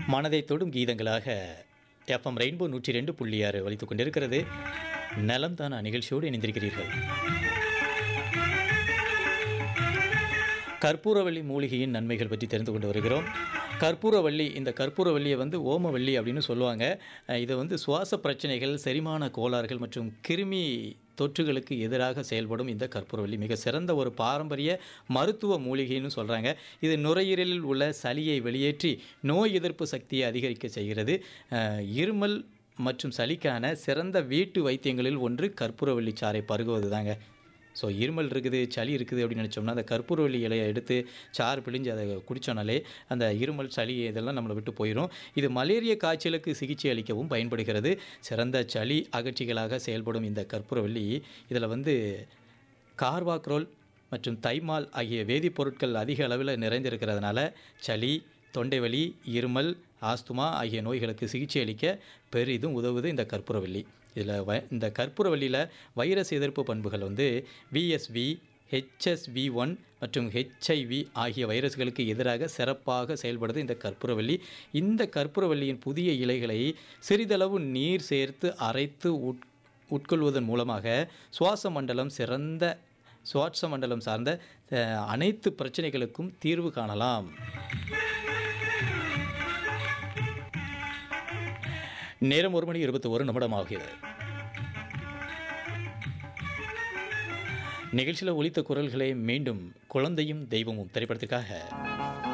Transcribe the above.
மனதை தொடும் கீதங்களாக FM rainbow நூற்றி ரெண்டு புள்ளி ஆறு வலித்துக் கொண்டிருக்கிறது நலம் தானா நிகழ்ச்சியோடு இணைந்திருக்கிறீர்கள் கற்பூரவள்ளி மூலிகையின் நன்மைகள் பற்றி தெரிந்து கொண்டு வருகிறோம் கற்பூரவள்ளி இந்த கற்பூரவள்ளியை வந்து ஓமவள்ளி அப்படின்னு சொல்லுவாங்க அஹ் இது வந்து சுவாச பிரச்சனைகள் செரிமான கோளாறுகள் மற்றும் கிருமி தொற்றுகளுக்கு எதிராக செயல்படும் இந்த கற்பூரவள்ளி மிக சிறந்த ஒரு பாரம்பரிய மருத்துவ மூலிகைன்னு சொல்கிறாங்க இது நுரையீரலில் உள்ள சளியை வெளியேற்றி நோய் எதிர்ப்பு சக்தியை அதிகரிக்க செய்கிறது அஹ் இருமல் மற்றும் சளிக்கான சிறந்த வீட்டு வைத்தியங்களில் ஒன்று கற்பூரவள்ளி சாறை பருகுவது தாங்க ஸோ இருமல் இருக்குது சளி இருக்குது அப்படின்னு நினச்சோம்னா அந்த கற்பூரவள்ளி இலையை எடுத்து சாறு பிழிஞ்சு அதை குடித்தோனாலே அந்த இருமல் சளி இதெல்லாம் நம்மளை விட்டு போயிடும் இது மலேரியா காய்ச்சலுக்கு சிகிச்சை அளிக்கவும் பயன்படுகிறது சிறந்த சளி அகற்றிகளாக செயல்படும் இந்த கற்பூரவள்ளி இதில் வந்து கார்வாக்ரோல் மற்றும் தைமால் ஆகிய வேதிப்பொருட்கள் அதிக அளவில் நிறைந்திருக்கிறதுனால சளி தொண்டைவலி இருமல் ஆஸ்துமா ஆகிய நோய்களுக்கு சிகிச்சை அளிக்க பெரிதும் உதவுது இந்த கற்பூரவள்ளி இதில் வ இந்த கற்பூரவள்ளியில் வைரஸ் எதிர்ப்பு பண்புகள் வந்து விஎஸ்வி ஹெச்எஸ்வி ஒன் மற்றும் ஹெச்ஐவி ஆகிய வைரஸ்களுக்கு எதிராக சிறப்பாக செயல்படுது இந்த கற்பூரவள்ளி இந்த கற்பூரவள்ளியின் புதிய இலைகளை சிறிதளவு நீர் சேர்த்து அரைத்து உட் உட்கொள்வதன் மூலமாக சுவாச மண்டலம் சிறந்த சுவாச மண்டலம் சார்ந்த அஹ், அனைத்து பிரச்சனைகளுக்கும் தீர்வு காணலாம் நேரம் ஒரு மணி இருபத்தி ஒரு நிமிடம் ஆகிறது நிகழ்ச்சியில் ஒலித்த குரல்களை மீண்டும் குழந்தையும் தெய்வமும் திரைப்படத்திற்காக